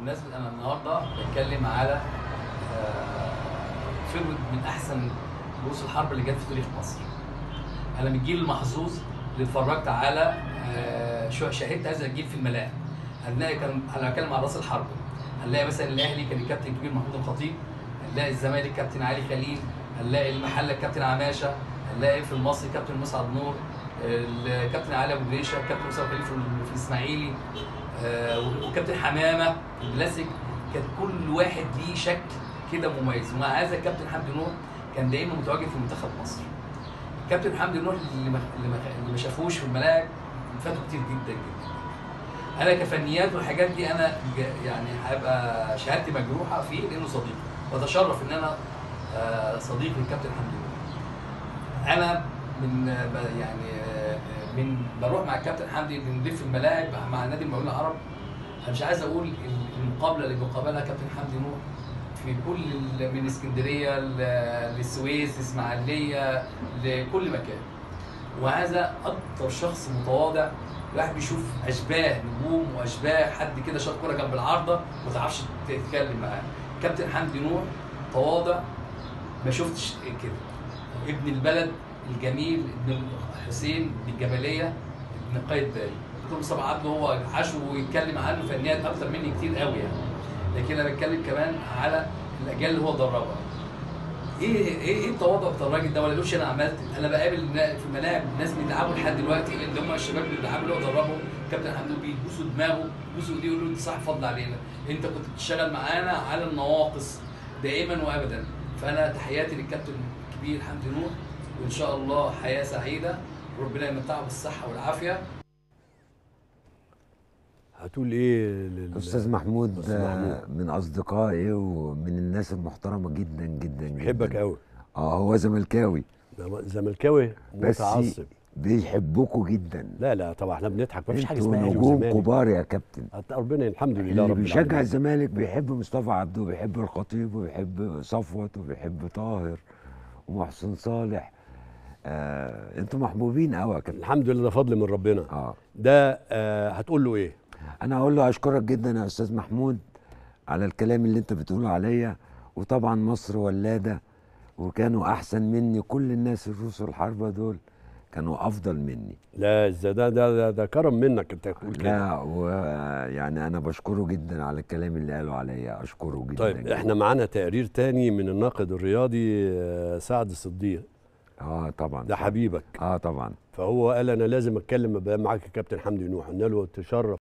بمناسبه انا النهارده بتكلم على آه، فيلم من احسن رؤوس الحرب اللي جت في تاريخ مصر. انا من الجيل المحظوظ اللي اتفرجت على آه، شو- شاهدت هذا الجيل في الملاعب. هنلاقي كان انا بتكلم عن راس الحرب. هنلاقي مثلا الاهلي كان الكابتن الكبير محمود الخطيب. هنلاقي الزمالك كابتن علي خليل. هنلاقي المحله كابتن عماشه. هنلاقي في المصري كابتن مسعد نور. الكابتن علي ابو جريشه كابتن مسعد خليل في في الاسماعيلي. آه، وكابتن حمامه الكلاسيك كان كل واحد ليه شكل كده مميز ومع هذا كابتن حمدي نور كان دايما متواجد في منتخب مصر كابتن حمدي نور اللي ما اللي ما اللي ما شافوش في الملاعب فاتوا كتير جدا جدا انا كفنيات والحاجات دي انا ج- يعني هبقى شهادتي مجروحه فيه لانه صديقي واتشرف ان انا آه، صديق للكابتن حمدي نور انا من آه، ب- يعني آه، من بروح مع الكابتن حمدي بنلف الملاعب مع نادي المقاولين العرب انا مش عايز اقول المقابله اللي بيقابلها كابتن حمدي نور في كل ال- من اسكندريه ل- للسويس اسماعيليه لكل مكان وهذا اكتر شخص متواضع الواحد بيشوف اشباه نجوم واشباه حد كده شاط كوره جنب العارضه ما تعرفش تتكلم معاه كابتن حمدي نور تواضع ما شفتش كده ابن البلد الجميل ابن حسين بن الجبليه ابن قايد بالي دكتور مصطفى عبده هو عاشه ويتكلم عنه فنيات اكتر مني كتير قوي يعني لكن انا بتكلم كمان على الاجيال اللي هو دربها ايه ايه ايه التواضع بتاع الراجل ده ولا يقولش انا عملت انا بقابل نا- في الملاعب ناس بيلعبوا لحد دلوقتي اللي هم الشباب اللي بيلعبوا اللي هو دربهم كابتن حمدو بيبوسوا دماغه بيبوسوا ايديه يقولوا انت صاحب فضل علينا انت كنت بتشتغل معانا على النواقص دائما وابدا فانا تحياتي للكابتن الكبير حمدي نور وان شاء الله حياه سعيده وربنا يمتعه بالصحه والعافيه هتقول ايه لل... استاذ محمود أستاذ آه، محمود. من اصدقائي ومن الناس المحترمه جدا جدا جدا بيحبك قوي اه هو زملكاوي زملكاوي بس متعصب بيحبكوا جدا لا لا طبعا احنا بنضحك مفيش حاجه انتوا اسمها اهلي نجوم وزمالك كبار يا كابتن حتى ربنا الحمد لله اللي رب بيشجع العالمين. الزمالك بيحب مصطفى عبده وبيحب الخطيب وبيحب صفوت وبيحب طاهر ومحسن صالح آه انتوا محبوبين قوي يا كابتن الحمد لله ده فضل من ربنا اه ده آه هتقول له ايه انا هقول له اشكرك جدا يا استاذ محمود على الكلام اللي انت بتقوله عليا وطبعا مصر ولاده وكانوا احسن مني كل الناس الروس الحربه دول كانوا افضل مني لا إزاي ده ده ده, ده كرم منك انت تقول كده لا ويعني انا بشكره جدا على الكلام اللي قاله عليا اشكره جدا طيب جداً. احنا معانا تقرير تاني من الناقد الرياضي آه، سعد الصديق اه طبعا ده حبيبك اه طبعا فهو قال انا لازم اتكلم معاك يا كابتن حمدي نوح قلنا له تشرف